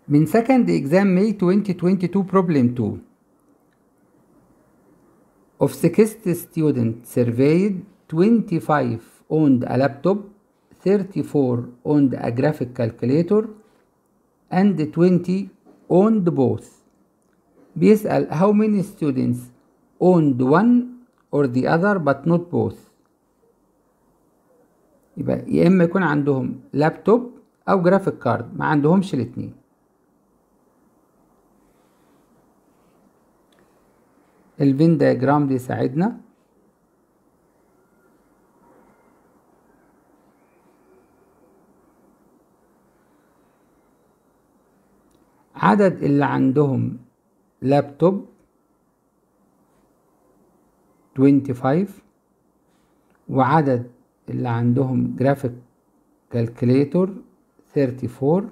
من second exam May 2022 problem 2 of 60 students surveyed 25 owned a laptop 34 owned a graphic calculator and 20 owned both بيسأل how many students owned one or the other but not both يبقى يا اما يكون عندهم لابتوب او جرافيك كارد ما عندهمش الاتنين الفين دياجرام بيساعدنا عدد اللي عندهم لابتوب 25 وعدد اللي عندهم جرافيك كالكوليتور 34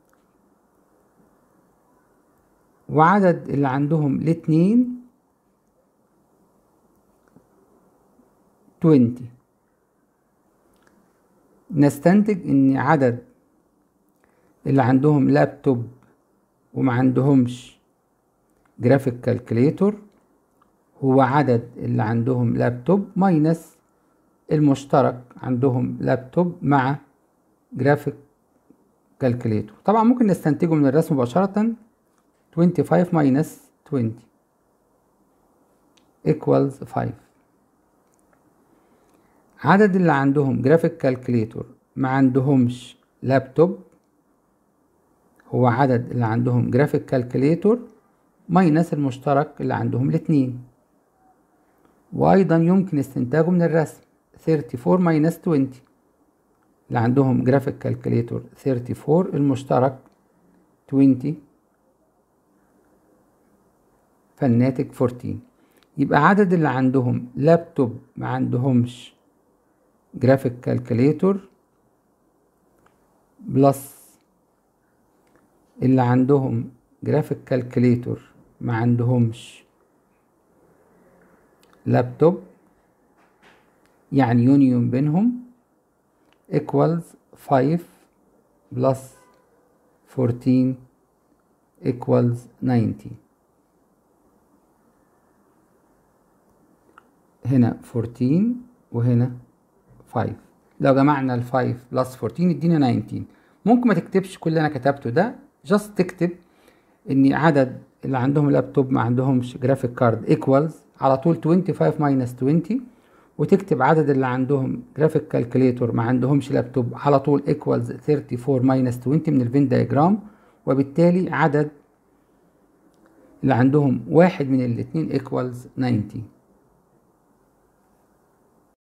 وعدد اللي عندهم الاتنين 20 نستنتج ان عدد اللي عندهم لابتوب وما عندهمش جرافيك كالكوليتور هو عدد اللي عندهم لابتوب ماينس المشترك عندهم لابتوب مع جرافيك كالكوليتور طبعا ممكن نستنتجه من الرسم مباشرة 25 ماينس 20 equals 5 عدد اللي عندهم جرافيك كالكوليتور ما عندهمش لابتوب هو عدد اللي عندهم جرافيك كالكوليتور ماينس المشترك اللي عندهم الاتنين وأيضا يمكن استنتاجه من الرسم 34 ماينس 20 اللي عندهم جرافيك كالكوليتور 34 المشترك 20 فالناتج 14 يبقى عدد اللي عندهم لابتوب ما عندهمش جرافيك كالكوليتور بلس اللي عندهم جرافيك كالكوليتور ما عندهمش لابتوب يعني يونيون بينهم equals 5 plus 14 equals 90 هنا 14 وهنا 5 لو جمعنا ال 5 بلس 14 يدينا 19 ممكن ما تكتبش كل اللي انا كتبته ده جاست تكتب ان عدد اللي عندهم لابتوب ما عندهمش جرافيك كارد ايكوالز على طول 25 ماينس 20 وتكتب عدد اللي عندهم جرافيك كالكوليتور ما عندهمش لابتوب على طول ايكوالز 34 ماينس 20 من الفين دايجرام وبالتالي عدد اللي عندهم واحد من الاتنين ايكوالز 90